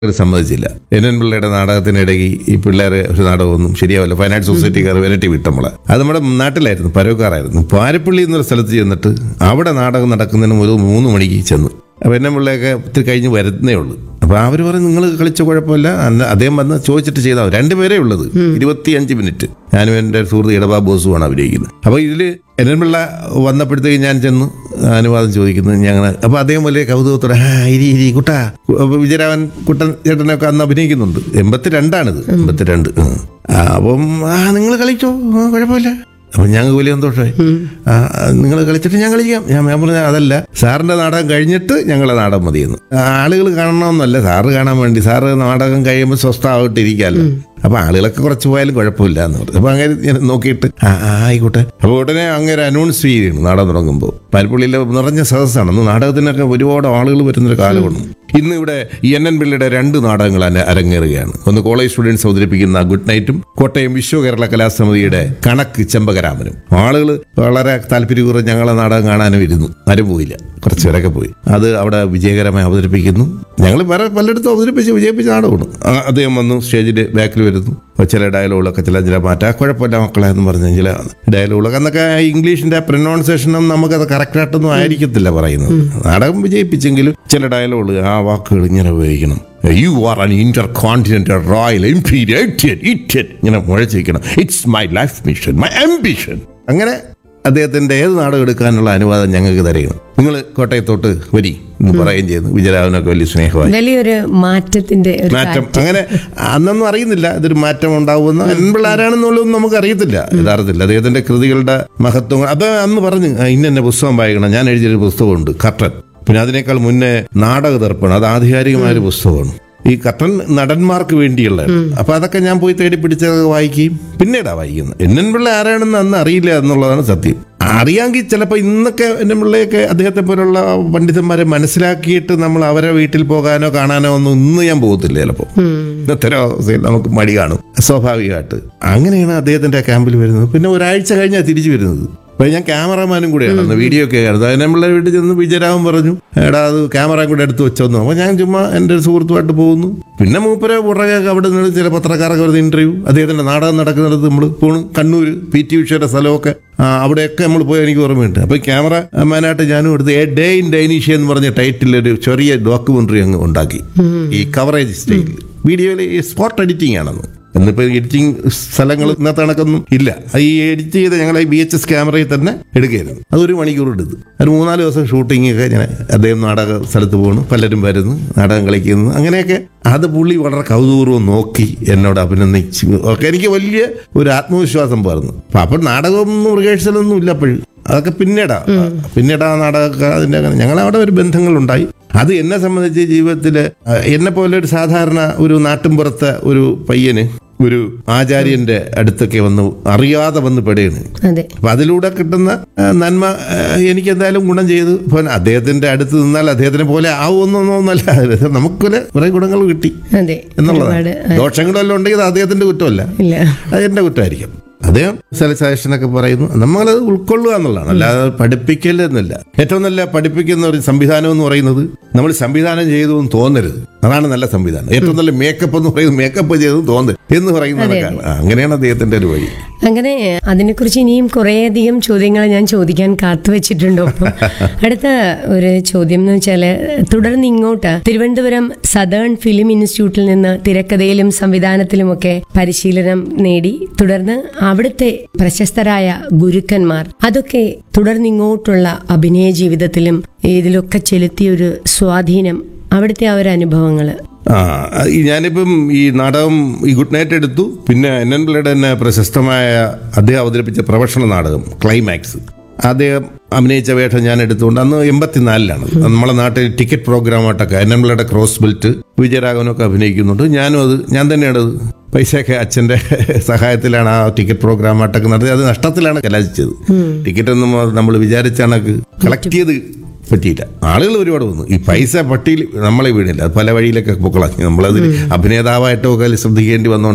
ഒരു സമ്മതിച്ചില്ല N N പിള്ളയുടെ നാടകത്തിനിടയ്ക്ക് ഈ പിള്ളേരെ ഒരു നാടകമൊന്നും ശരിയാവില്ല ഫൈനാൻസ് സൊസൈറ്റിക്കാർ വിരട്ടി വിട്ടമ്മളെ അത് നമ്മുടെ നാട്ടിലായിരുന്നു പരവക്കാറായിരുന്നു പാരപ്പള്ളി എന്നൊരു സ്ഥലത്ത് ചെന്നിട്ട് അവിടെ നാടകം നടക്കുന്നതിന് ഒരു മൂന്ന് മണിക്ക് ചെന്നു അപ്പോൾ എന്നെ പിള്ളയൊക്കെ ഒത്തിരി കഴിഞ്ഞ് വരുന്നേ ഉള്ളൂ അപ്പോൾ അവർ പറയും നിങ്ങൾ കളിച്ച കുഴപ്പമില്ല അന്ന് അദ്ദേഹം വന്ന് ചോദിച്ചിട്ട് ചെയ്താൽ മതി രണ്ടുപേരേ ഉള്ളത് ഇരുപത്തിയഞ്ച് മിനിറ്റ് ഞാനും എൻ്റെ സുഹൃത്ത് ഇടബാ ബോസുമാണ് അഭിനയിക്കുന്നത് അപ്പോൾ ഇതിൽ എൻ പിള്ള വന്നപ്പോഴത്തേക്ക് ഞാൻ ചെന്ന് അനുവാദം ചോദിക്കുന്നത് ഞങ്ങൾ അപ്പോൾ അദ്ദേഹം വലിയ കൗതുകത്തോടെ ആ ഇരി ഇരി കുട്ടാ അപ്പോൾ വിജയരാമൻ കുട്ടൻ ചേട്ടനൊക്കെ അന്ന് അഭിനയിക്കുന്നുണ്ട് എൺപത്തി രണ്ടാണിത് എൺപത്തിരണ്ട് ഉം. ആ, അപ്പം ആ നിങ്ങൾ കളിച്ചോ ആ, കുഴപ്പമില്ല അപ്പം ഞങ്ങൾക്ക് വലിയ സന്തോഷമായി നിങ്ങൾ കളിച്ചിട്ട് ഞാൻ കളിക്കാം ഞാൻ ഞാൻ പറഞ്ഞ അതല്ല സാറിന്റെ നാടകം കഴിഞ്ഞിട്ട് ഞങ്ങളെ നാടകം മതിയെന്ന് ആളുകൾ കാണണമെന്നല്ല സാറ് കാണാൻ വേണ്ടി സാറ് നാടകം കഴിയുമ്പോൾ സ്വസ്ഥമായിട്ട് ഇരിക്കാമല്ലോ അപ്പൊ ആളുകളൊക്കെ കുറച്ച് പോയാലും കുഴപ്പമില്ല എന്ന് പറഞ്ഞു അപ്പൊ അങ്ങനെ ഞാൻ നോക്കിയിട്ട് ആ ആ, ആയിക്കോട്ടെ അപ്പൊ ഉടനെ അങ്ങനെ അനൗൺസ് ചെയ്യുന്നു നാടകം തുടങ്ങുമ്പോൾ പാൽപ്പള്ളിയിലെ നിറഞ്ഞ സദസ്സാണ് അന്ന് നാടകത്തിനൊക്കെ ഒരുപാട് ആളുകൾ വരുന്നൊരു കാലമാണ് ഇന്ന് ഇവിടെ ഈ എൻ എൻ പിള്ളയുടെ രണ്ട് നാടകങ്ങൾ അന- അരങ്ങേറുകയാണ് ഒന്ന് കോളേജ് സ്റ്റുഡൻസ് അവതരിപ്പിക്കുന്ന ഗുഡ് നൈറ്റും കോട്ടയം വിശ്വ കേരള കലാസമിതിയുടെ കണക്ക് ചെമ്പകരാമനും ആളുകൾ വളരെ താല്പര്യപൂർവ്വം ഞങ്ങളെ നാടകം കാണാനും ഇരുന്നു ആരും പോയില്ല കുറച്ച് പേരൊക്കെ പോയി അത് അവിടെ വിജയകരമായി അവതരിപ്പിക്കുന്നു ഞങ്ങൾ വേറെ പലയിടത്തും അവതരിപ്പിച്ച് വിജയിപ്പിച്ച നാടകമാണ് ആ, അദ്ദേഹം വന്നു സ്റ്റേജിൽ ബാക്കിൽ വരുന്നു അപ്പോൾ ചില ഡയലോഗുകളൊക്കെ ചില ചില മാറ്റാം കുഴപ്പമില്ല മക്കളെ എന്ന് പറഞ്ഞ ചില ഡയലോഗുകളൊക്കെ അന്നൊക്കെ ഇംഗ്ലീഷിന്റെ പ്രൊനൗൺസിയേഷനും നമുക്കത് കറക്റ്റായിട്ടൊന്നും ആയിരിക്കത്തില്ല പറയുന്നത് നാടകം വിജയിപ്പിച്ചെങ്കിലും ചില ഡയലോഗുകൾ ആ വാക്കുകൾ ഇങ്ങനെ ഉപയോഗിക്കണം you are an intercontinental royal imperial ഇങ്ങനെ മുഴച്ചിരിക്കണം it's my life mission my ambition അങ്ങനെ അദ്ദേഹത്തിന്റെ ഏത് നാടകം എടുക്കാനുള്ള അനുവാദം ഞങ്ങൾക്ക് തരുകയാണ് നിങ്ങൾ കോട്ടയത്തോട്ട് വരി എന്ന് പറയുകയും ചെയ്തു വിജയരാഘവനൊക്കെ വലിയ സ്നേഹമായി വലിയൊരു മാറ്റത്തിന്റെ ഒരു മാറ്റം അങ്ങനെ അന്നൊന്നും അറിയുന്നില്ല ഇതൊരു മാറ്റം ഉണ്ടാവുമെന്ന് അൻപിള്ള ആരാണെന്നുള്ളതൊന്നും നമുക്ക് അറിയത്തില്ല യഥാർത്ഥത്തിൽ അദ്ദേഹത്തിന്റെ കൃതികളുടെ മഹത്വം അത് അന്ന് പറഞ്ഞു "ആ, ഇന്ന എന്നെ പുസ്തകം വായിക്കണം ഞാൻ എഴുതിയൊരു പുസ്തകമുണ്ട് കർട്ടൻ പിന്നെ അതിനേക്കാൾ മുന്നേ നാടക ദർപ്പണം അത് ആധികാരികമായ ഒരു പുസ്തകമാണ് ഈ കർട്ടൻ നടന്മാർക്ക് വേണ്ടിയുള്ള അപ്പൊ അതൊക്കെ ഞാൻ പോയി തേടി പിടിച്ചതൊക്കെ വായിക്കുകയും പിന്നീടാ വായിക്കുന്നത് എൻ പിള്ള ആരാണെന്ന് അന്ന് അറിയില്ല എന്നുള്ളതാണ് സത്യം അറിയാമെങ്കിൽ ചിലപ്പോൾ ഇന്നൊക്കെ എൻ്റെ പിള്ളയൊക്കെ അദ്ദേഹത്തെ പോലുള്ള പണ്ഡിതന്മാരെ മനസ്സിലാക്കിയിട്ട് നമ്മൾ അവരെ വീട്ടിൽ പോകാനോ കാണാനോ ഒന്നും ഇന്ന് ഞാൻ പോകത്തില്ല ചിലപ്പോൾ ഇന്നത്തെ അവസ്ഥയിൽ നമുക്ക് മടി കാണും സ്വാഭാവികമായിട്ട് അങ്ങനെയാണ് അദ്ദേഹത്തിന്റെ ക്യാമ്പിൽ വരുന്നത് പിന്നെ ഒരാഴ്ച കഴിഞ്ഞാൽ തിരിച്ചു വരുന്നത് അപ്പൊ ഞാൻ ക്യാമറമാനും കൂടെയാണ് അന്ന് വീഡിയോ ഒക്കെ ആയിരുന്നു അതിന് നമ്മളെ വീട്ടിൽ ചെന്ന് വിജയരാമൻ പറഞ്ഞു എടാ അത് ക്യാമറ കൂടെ എടുത്ത് വെച്ചോന്നു അപ്പൊ ഞാൻ ചുമ്മാ എൻ്റെ ഒരു സുഹൃത്തുമായിട്ട് പോകുന്നു പിന്നെ മൂപ്പരെ പുറകെ അവിടെ നിന്ന് ചില പത്രക്കാരൊക്കെ വരുന്ന ഇന്റർവ്യൂ അദ്ദേഹത്തിന്റെ നാടകം നടക്കുന്നിടത്ത് നമ്മൾ പോണു കണ്ണൂര് പി ടി ഉഷയുടെ സ്ഥലമൊക്കെ ആ, അവിടെയൊക്കെ നമ്മൾ പോയി എനിക്ക് ഓർമ്മയുണ്ട് അപ്പൊ ക്യാമറ മാനായിട്ട് ഞാനും എടുത്ത് എ ഡേ ഇൻ ഡൈനീഷ്യ എന്ന് പറഞ്ഞ ടൈറ്റിൽ ഒരു ചെറിയ ഡോക്യുമെന്ററി അങ്ങ് ഉണ്ടാക്കി ഈ കവറേജ് സ്റ്റൈലിൽ വീഡിയോയിൽ ഈ സ്പോട്ട് എഡിറ്റിംഗ് ആണെന്ന് എന്നിപ്പോൾ എഡിറ്റിംഗ് സ്ഥലങ്ങൾ ഇന്നത്തെ കണക്കൊന്നും ഇല്ല അത് ഈ എഡിറ്റ് ചെയ്ത് ഞങ്ങൾ ഈ ബി എച്ച് എസ് ക്യാമറയിൽ തന്നെ എടുക്കുകയായിരുന്നു അത് ഒരു മണിക്കൂർ എടുത്തു ഒരു മൂന്നാല് ദിവസം ഷൂട്ടിംഗ് ഒക്കെ ഞാൻ അദ്ദേഹം നാടക സ്ഥലത്ത് പോകണു പലരും വരുന്നു നാടകം കളിക്കുന്നു അങ്ങനെയൊക്കെ അത് പുള്ളി വളരെ കൗതുകപൂർവ്വം നോക്കി എന്നോട് അഭിനന്ദിച്ചു ഒക്കെ എനിക്ക് വലിയ ഒരു ആത്മവിശ്വാസം പറഞ്ഞു അപ്പൊ അപ്പോൾ നാടകമൊന്നും റിഹേഴ്സലൊന്നും ഇല്ല അപ്പോഴും അതൊക്കെ പിന്നീടാ പിന്നീടാ നാടക അതിന്റെ അങ്ങനെ ഞങ്ങളവിടെ ഒരു ബന്ധങ്ങളുണ്ടായി അത് എന്നെ സംബന്ധിച്ച് ജീവിതത്തിൽ എന്നെ പോലെ ഒരു സാധാരണ ഒരു നാട്ടിൻപുറത്തെ ഒരു പയ്യന് ഒരു ആചാര്യന്റെ അടുത്തൊക്കെ വന്ന് അറിയാതെ വന്ന് പെടുകയാണ് അതെ അപ്പൊ അതിലൂടെ കിട്ടുന്ന ആ, നന്മ ആ, എനിക്ക് എന്തായാലും ഗുണം ചെയ്തു ഇപ്പൊ അദ്ദേഹത്തിന്റെ അടുത്ത് നിന്നാൽ അദ്ദേഹത്തിനെ പോലെ ആവുമെന്നൊന്നുമല്ല നമുക്കൊരു കുറെ ഗുണങ്ങൾ കിട്ടി അതെ എന്നുള്ളതാണ് ഒരുപാട് ദോഷങ്ങളെല്ലാം ഉണ്ടെങ്കിൽ അത് അദ്ദേഹത്തിന്റെ കുറ്റമല്ല ഇല്ല അത് എന്റെ കുറ്റമായിരിക്കും അദ്ദേഹം ചില സജഷനൊക്കെ പറയുന്നു നമ്മളത് ഉൾക്കൊള്ളുക എന്നുള്ളതാണ് അല്ലാതെ പഠിപ്പിക്കൽ എന്നല്ല ഏറ്റവും നല്ല പഠിപ്പിക്കുന്ന ഒരു സംവിധാനം എന്ന് പറയുന്നത് നമ്മൾ സംവിധാനം ചെയ്തു എന്ന് തോന്നരുത് അതാണ് നല്ല സംവിധാനം ഏറ്റവും നല്ല മേക്കപ്പ് എന്ന് പറയുന്നത് മേക്കപ്പ് ചെയ്തു തോന്നരുത് എന്ന് പറയുന്നതൊക്കെ അങ്ങനെയാണ് അദ്ദേഹത്തിന്റെ ഒരു വഴി അങ്ങനെ അതിനെക്കുറിച്ച് ഇനിയും കുറേയധികം ചോദ്യങ്ങൾ ഞാൻ ചോദിക്കാൻ കാത്തുവച്ചിട്ടുണ്ട് ഒപ്പം അടുത്ത ഒരു ചോദ്യം എന്ന് വെച്ചാൽ തുടർന്ന് ഇങ്ങോട്ട് തിരുവനന്തപുരം സദേൺ ഫിലിം ഇൻസ്റ്റിറ്റ്യൂട്ടിൽ നിന്ന് തിരക്കഥയിലും സംവിധാനത്തിലുമൊക്കെ പരിശീലനം നേടി തുടർന്ന് അവിടുത്തെ പ്രശസ്തരായ ഗുരുക്കന്മാർ അതൊക്കെ തുടർന്നിങ്ങോട്ടുള്ള അഭിനയ ജീവിതത്തിലും ഇതിലൊക്കെ ചെലുത്തിയൊരു സ്വാധീനം അവിടുത്തെ ആ ഒരു അനുഭവങ്ങള് ആ ഈ ഞാനിപ്പം ഈ നാടകം ഈ ഗുഡ് നൈറ്റ് എടുത്തു പിന്നെ എൻ എൻ പിള്ളയുടെ തന്നെ പ്രശസ്തമായ അദ്ദേഹം അവതരിപ്പിച്ച പ്രൊഫഷണൽ നാടകം ക്ലൈമാക്സ് അദ്ദേഹം അഭിനയിച്ച വേഷം ഞാൻ എടുത്തുകൊണ്ട് അന്ന് എൺപത്തിനാലിലാണ് നമ്മളെ നാട്ടിൽ ടിക്കറ്റ് പ്രോഗ്രാമായിട്ടൊക്കെ എൻ എൻ പിള്ളയുടെ ക്രോസ് ബെൽറ്റ് വിജയരാഘവനൊക്കെ അഭിനയിക്കുന്നുണ്ട് ഞാനും അത് ഞാൻ തന്നെയാണ് അത് പൈസയൊക്കെ അച്ഛന്റെ സഹായത്തിലാണ് ആ ടിക്കറ്റ് പ്രോഗ്രാമായിട്ടൊക്കെ നടത്തി അത് നഷ്ടത്തിലാണ് കലാശിച്ചത് ടിക്കറ്റ് ഒന്നും നമ്മൾ വിചാരിച്ച കണക്ക് കളക്ട് ചെയ്ത് പറ്റിയില്ല ആളുകൾ ഒരുപാട് വന്നു ഈ പൈസ പട്ടിയിൽ നമ്മളെ വീണില്ല അത് പല വഴിയിലൊക്കെ പൊക്കളാക്കി നമ്മളതിൽ അഭിനേതാവായിട്ടോ ഒക്കെ ശ്രദ്ധിക്കേണ്ടി വന്നുകൊണ്ട്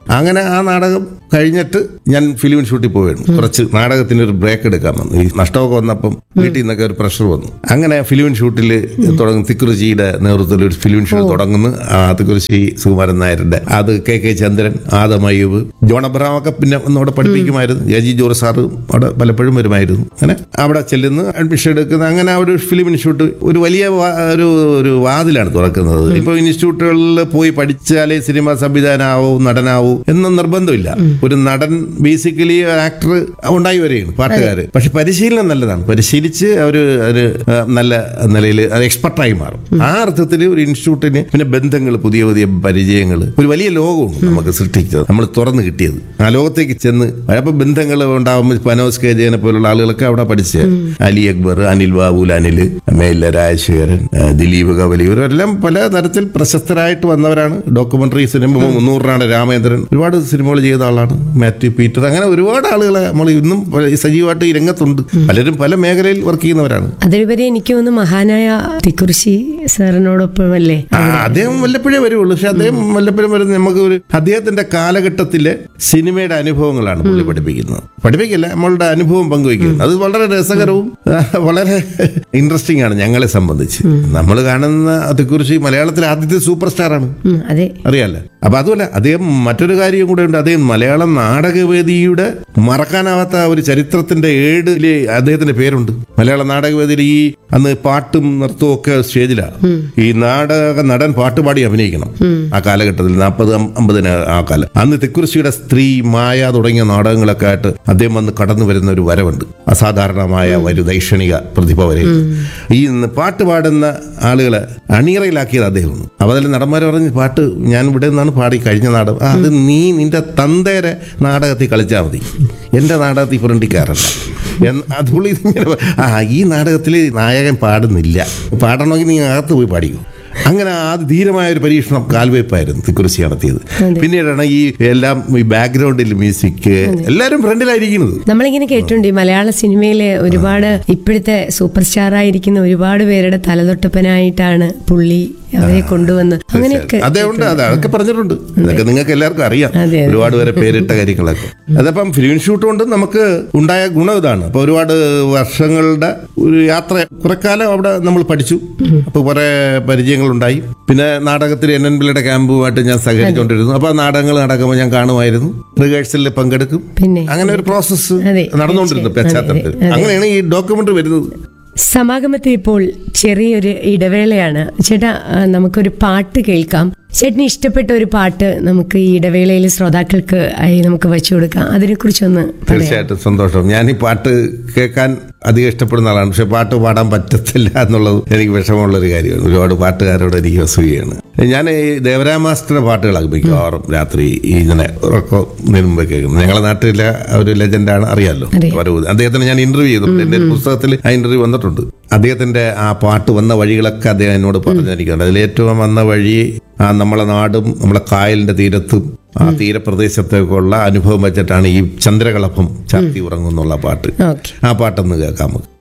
അങ്ങനെ ആ നാടകം കഴിഞ്ഞിട്ട് ഞാൻ ഫിലിം ഷൂട്ടിൽ പോവുകയാണ് കുറച്ച് നാടകത്തിന് ഒരു ബ്രേക്ക് എടുക്കാൻ വന്നു ഈ നഷ്ടമൊക്കെ വന്നപ്പം വീട്ടിൽ നിന്നൊക്കെ ഒരു പ്രഷർ വന്നു അങ്ങനെ ഫിലിം ഷൂട്ടിൽ തുടങ്ങും തിക്കുറിശിയുടെ നേതൃത്വത്തിൽ ഒരു ഫിലിം ഷൂട്ട് തുടങ്ങുന്നു ആ തിക്കുറിശി സുകുമാരൻ നായരുടെ അത് കെ കെ ചന്ദ്രൻ ആദം അയ്യൂബ് ജോൺ അബ്രഹാം ഒക്കെ പിന്നെ ഒന്നവിടെ പഠിപ്പിക്കുമായിരുന്നു എ ജി ജോർജ് സാറ് അവിടെ പലപ്പോഴും വരുമായിരുന്നു അങ്ങനെ അവിടെ ചെല്ലുന്നു അഡ്മിഷൻ എടുക്കുന്ന അങ്ങനെ ആ ഒരു ഫിലിം ഇൻസ്റ്റിറ്റ്യൂട്ട് ഒരു വലിയ വാ- ഒരു ഒരു വാതിലാണ് തുറക്കുന്നത് ഇപ്പൊ ഇൻസ്റ്റിറ്റ്യൂട്ടുകളിൽ പോയി പഠിച്ചാലേ സിനിമ സംവിധാനാവൂ നടനാവൂ എന്ന നിർബന്ധമില്ല ഒരു നടൻ ബേസിക്കലി ആക്ടർ ഉണ്ടായി വരികയാണ് പാട്ടുകാർ പക്ഷെ പരിശീലനം നല്ലതാണ് പരിശീലിച്ച് അവർ ഒരു ആ, നല്ല നിലയിൽ എക്സ്പെർട്ടായി മാറും ആ അർത്ഥത്തിൽ ഒരു ഇൻസ്റ്റിറ്റ്യൂട്ടിന് പിന്നെ ബന്ധങ്ങൾ പുതിയ പുതിയ പരിചയങ്ങൾ ഒരു വലിയ ലോകമാണ് നമുക്ക് സൃഷ്ടിച്ചത് നമ്മൾ തുറന്നു കിട്ടിയത് ആ ലോകത്തേക്ക് ചെന്ന് അപ്പൊ ബന്ധങ്ങൾ ഉണ്ടാകുമ്പോൾ മനോജ് കെ ജയനെ പോലുള്ള ആളുകളൊക്കെ അവിടെ പഠിച്ച് അലി അക്ബർ അനിൽ ബാബുൽ അനിൽ മേല രാജശേഖരൻ ആ, ദിലീപ് കവലി ഇവരെല്ലാം പല തരത്തിൽ പ്രശസ്തരായിട്ട് വന്നവരാണ് ഡോക്യുമെന്ററി സിനിമ മുന്നൂറിനാണ് രാമേന്ദ്രൻ ഒരുപാട് സിനിമകൾ ചെയ്ത ആളാണ് മാത്യു പീറ്റർ അങ്ങനെ ഒരുപാട് ആളുകളെ നമ്മൾ ഇന്നും പല- സജീവമായിട്ട് ഈ രംഗത്തുണ്ട് പലരും പല മേഖലയിൽ വർക്ക് ചെയ്യുന്നവരാണ് അതിലുപരി എനിക്ക് തോന്നുന്നു മഹാനായ തിക്കുറിശി സാറിനോടൊപ്പം അല്ലേ ആ, അദ്ദേഹം വല്ലപ്പോഴേ വരുള്ളൂ പക്ഷെ അദ്ദേഹം വല്ലപ്പോഴും വരുന്ന നമുക്ക് ഒരു അദ്ദേഹത്തിന്റെ കാലഘട്ടത്തിലെ സിനിമയുടെ അനുഭവങ്ങളാണ് പുള്ളി പഠിപ്പിക്കുന്നത് പഠിപ്പിക്കില്ല നമ്മളുടെ അനുഭവം പങ്കുവയ്ക്കുന്നത് അത് വളരെ രസകരവും ആ, വളരെ ഇൻട്രസ്റ്റിംഗ് ആണ് ഞങ്ങളെ സംബന്ധിച്ച് നമ്മൾ കാണുന്ന അതേക്കുറിച്ച് മലയാളത്തിലെ ആദ്യത്തെ സൂപ്പർ സ്റ്റാർ ആണ് ഉം, അതെ അറിയാലോ അപ്പൊ അതുമല്ല അദ്ദേഹം മറ്റൊരു കാര്യം കൂടെ ഉണ്ട് അദ്ദേഹം മലയാളം നാടകവേദിയുടെ മറക്കാനാവാത്ത ഒരു ചരിത്രത്തിന്റെ ഏടില് അദ്ദേഹത്തിന്റെ പേരുണ്ട് മലയാള നാടകവേദിയിൽ ഈ അന്ന് പാട്ടും നൃത്തവും ഒക്കെ സ്റ്റേജിലാണ് ഈ നാടക നടൻ പാട്ടുപാടി അഭിനയിക്കണം ആ കാലഘട്ടത്തിൽ നാൽപ്പത് അമ്പതിന് ആ കാലം അന്ന് തെക്കുറിശിയുടെ സ്ത്രീ മായ തുടങ്ങിയ നാടകങ്ങളൊക്കെ ആയിട്ട് അദ്ദേഹം വന്ന് കടന്നു വരുന്ന ഒരു വരവുണ്ട് അസാധാരണമായ ഒരു ദൈക്ഷണിക പ്രതിഭ വരെ ഈ പാട്ട് പാടുന്ന ആളുകളെ അണിയറയിലാക്കിയത് അദ്ദേഹമാണ് അപ്പൊ അതിൽ നടന്മാർ പറഞ്ഞ് പാട്ട് ഞാൻ ഇവിടെ നിന്നാണ് പാടി കഴിഞ്ഞ നാടകം ആ, അത് നീ നിന്റെ തന്തേരെ നാടകത്തിൽ കളിച്ചാൽ മതി എന്റെ നാടകത്തിൽ ഫ്രണ്ടിൽ കയറണ്ട എന്ന് അത് പുള്ളി ഇങ്ങനെ പ- ആ ഈ നാടകത്തിൽ നായകൻ പാടുന്നില്ല പാടണമെങ്കിൽ നീ അകത്ത് പോയി പാടിക്കോ അങ്ങനെ ആ ധീരമായ ഒരു പരീക്ഷണം കാൽവയ്പായിരുന്നു തിക്കുറിശി നടത്തിയത് പിന്നീടാണ് ഈ എല്ലാം ഈ ബാക്ക്ഗ്രൗണ്ടിൽ മ്യൂസിക് എല്ലാവരും ഫ്രണ്ടിലായിരിക്കുന്നത് നമ്മളിങ്ങനെ കേട്ടിട്ടുണ്ട് ഈ മലയാള സിനിമയിലെ ഒരുപാട് ഇപ്പോഴത്തെ സൂപ്പർ സ്റ്റാർ ആയിരിക്കുന്ന ഒരുപാട് പേരുടെ തലതൊട്ടപ്പനായിട്ടാണ് പുള്ളി അവരെ കൊണ്ടുവന്ന് അങ്ങനെയൊക്കെ അതുകൊണ്ട് അത് അതൊക്കെ പറഞ്ഞിട്ടുണ്ട് ഇതൊക്കെ നിങ്ങൾക്ക് എല്ലാവർക്കും അറിയാം അതെ, അതെ. ഒരുപാട് പേരെ പേരിട്ട കാര്യങ്ങളൊക്കെ അതപ്പം ഫിലിം ഷൂട്ട് കൊണ്ട് നമുക്ക് ഉണ്ടായ ഗുണം ഇതാണ് അപ്പൊ ഒരുപാട് വർഷങ്ങളുടെ ഒരു യാത്ര കുറെ കാലം അവിടെ നമ്മൾ പഠിച്ചു അപ്പൊ കുറെ പരിചയങ്ങൾ ഉണ്ടായി പിന്നെ നാടകത്തിൽ എൻ എൻ പിള്ളയുടെ ക്യാമ്പുമായിട്ട് ഞാൻ സഹകരിച്ചുകൊണ്ടിരുന്നു അപ്പൊ ആ നാടകങ്ങൾ നടക്കുമ്പോൾ ഞാൻ കാണുമായിരുന്നു റിഹേഴ്സലിൽ പങ്കെടുക്കും പിന്നെ അങ്ങനെ ഒരു പ്രോസസ്സ് അതെ, നടന്നുകൊണ്ടിരുന്നു തീർച്ചയായും. പശ്ചാത്തലത്തിൽ അതെ, അതെ. അങ്ങനെയാണ് ഈ ഡോക്യുമെന്ററി വരുന്നത് സമാഗമത്തിൽ ഇപ്പോൾ ചെറിയൊരു ഇടവേളയാണ് ചേട്ടാ ആ, നമുക്കൊരു പാട്ട് കേൾക്കാം ചേട്ടന് ഇഷ്ടപ്പെട്ട ഒരു പാട്ട് നമുക്ക് ഈ ഇടവേളയിൽ ശ്രോതാക്കൾക്ക് ആയി നമുക്ക് വെച്ചു കൊടുക്കാം അതിനെക്കുറിച്ചൊന്ന് പറയാം തീർച്ചയായിട്ടും സന്തോഷം ഞാൻ ഈ പാട്ട് കേൾക്കാൻ അധികം ഇഷ്ടപ്പെടുന്ന ആളാണ് പക്ഷെ പാട്ട് പാടാൻ പറ്റത്തില്ല എന്നുള്ളത് എനിക്ക് വിഷമമുള്ള ഒരു കാര്യമാണ് ഒരുപാട് പാട്ടുകാരോട് എനിക്ക് അസൂയാണ് ഞാൻ ഈ ദേവരാ മാസ്റ്ററുടെ പാട്ടുകളൊക്കെ മിക്കവാറും രാത്രി ഈ ഇങ്ങനെ ഉറക്കത്തിന് മുമ്പ് കേൾക്കുന്നത് ഞങ്ങളുടെ നാട്ടിലെ ഒരു ലെജൻഡാണ് അറിയാമല്ലോ അതെ. വരവ് അദ്ദേഹത്തിന് ഞാൻ ഇന്റർവ്യൂ ചെയ്തിട്ടുണ്ട് എന്റെ ഒരു പുസ്തകത്തിൽ ആ ഇന്റർവ്യൂ വന്നിട്ടുണ്ട് അദ്ദേഹത്തിന്റെ ആ പാട്ട് വന്ന വഴികളൊക്കെ അദ്ദേഹം എന്നോട് പറഞ്ഞിരിക്കുന്നുണ്ട് അതിൽ ഏറ്റവും വന്ന വഴി ആ നമ്മളെ നാടും നമ്മളെ കായലിന്റെ തീരത്തും ആ തീരപ്രദേശത്തേക്കുള്ള അനുഭവം വെച്ചിട്ടാണ് ഈ ചന്ദ്രകളഭം ചാത്തി ഉറങ്ങുന്നുള്ള പാട്ട് ഓക്കെ ആ പാട്ടൊന്ന് കേൾക്കാം നമുക്ക്